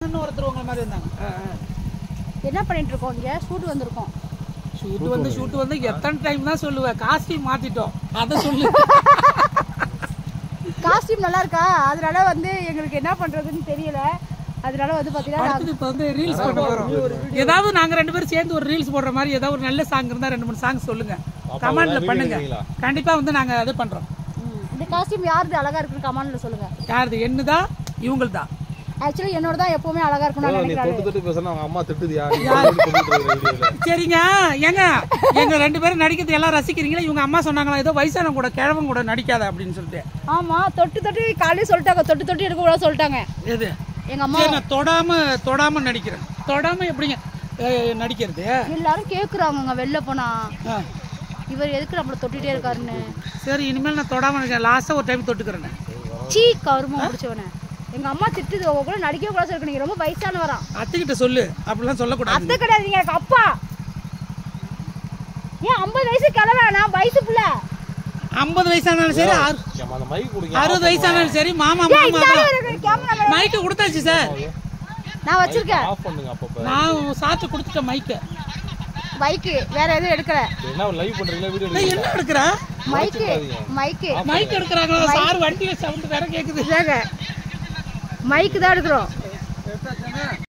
இன்னும் ஒருத்தர் உங்களை மாதிரி இருந்தாங்க என்ன பண்ணிட்டு இருக்கோம் இங்க ஷூட் வந்திருக்கோம் ஷூட் வந்து ஷூட் வந்து எத்தனை டைம் தான் சொல்லுவேன் காஸ்டியூம் மாத்திட்டோம் அதை சொல்லு காஸ்டியூம் நல்லா இருக்கா அதனால வந்து எங்களுக்கு என்ன பண்றதுன்னு தெரியல அதனால வந்து பாத்தீங்கன்னா அடுத்தது இப்போ வந்து ரீல்ஸ் போட போறோம் ஏதாவது நாங்க ரெண்டு பேரும் சேர்ந்து ஒரு ரீல்ஸ் போடுற மாதிரி ஏதாவது ஒரு நல்ல சாங் இருந்தா ரெண்டு மூணு சாங் சொல்லுங்க கமெண்ட்ல பண்ணுங்க கண்டிப்பா வந்து நாங்க அது பண்றோம் ம், இந்த காஸ்டியூம் யாருது அழகா இருக்குன்னு கமெண்ட்ல சொல்லுங்க யாருது என்னதா இவங்கள்தா ஆக்சுவலி என்னோட தான் எப்பவுமே அழகா இருக்கணும்னு நீ நினைக்கிறாரு தொட்டு தொட்டு பேசினா அவங்க அம்மா திட்டுதியா நீ தொட்டு தொட்டு இருக்கிற வீடியோல சரிங்க ஏங்க எங்க ரெண்டு பேரும் நடிக்கிறது எல்லாம் ரசிக்கிறீங்களா இவங்க அம்மா சொன்னாங்களா ஏதோ வயசான கூட கிழவன் கூட நடிக்காத அப்படின்னு சொல்லிட்டு ஆமா தொட்டு தொட்டு காலையில சொல்லிட்டாங்க தொட்டு தொட்டு எடுக்க கூட சொல்லிட்டாங்க எது எங்க அம்மா சரி நான் தொடாம தொடாம நடிக்கிறேன் தொடாம எப்படிங்க அஹ், நடிக்கிறது எல்லாரும் கேக்குறாங்கங்க வெளில போனா ஆ. இவர் எதுக்கு நம்மள தொட்டுட்டே இருக்காருன்னு சரி இனிமேல் நான் தொடாம நடிக்கிறேன் லாஸ்டா ஒரு டைம் தொட்டுக்கிறேன் சீ கருமம் முடிச்சவன எங்க அம்மா திட்டுது உங்க கூட நடிக்க கூடாது இருக்கு நீங்க ரொம்ப வயசானவரா அத்துக்கிட்ட சொல்லு அப்படிலாம் சொல்லக்கூடாது அத்தை கிடையாது நீங்க எனக்கு அப்பா ஏன் ஐம்பது வயசு கிளம்ப நான் வயசு புள்ள ஐம்பது வயசானாலும் சரி அறு- ஏம்மா, அந்த மைக் குடிங்க அறுபது வயசானாலும் சரி மாமா மாமா தான் கேமரா மைக்கு கொடுத்தாச்சு சார் நான் வச்சிருக்கேன் ஆஃப் பண்ணுங்க அப்பப்ப நான் சாப்பிட்டு கொடுத்துட்டேன் மைக்கு பைக்கு வேற எதுவும் எடுக்கல என்ன லைவ் பண்றீங்களா வீடியோ டேய், என்ன எடுக்கிற மைக்கு மைக்கு மைக் எடுக்கிறாங்களா சார் வண்டியில சவுண்ட் வேற கேக்குது மைக்கு தான் எடுக்கிறோம்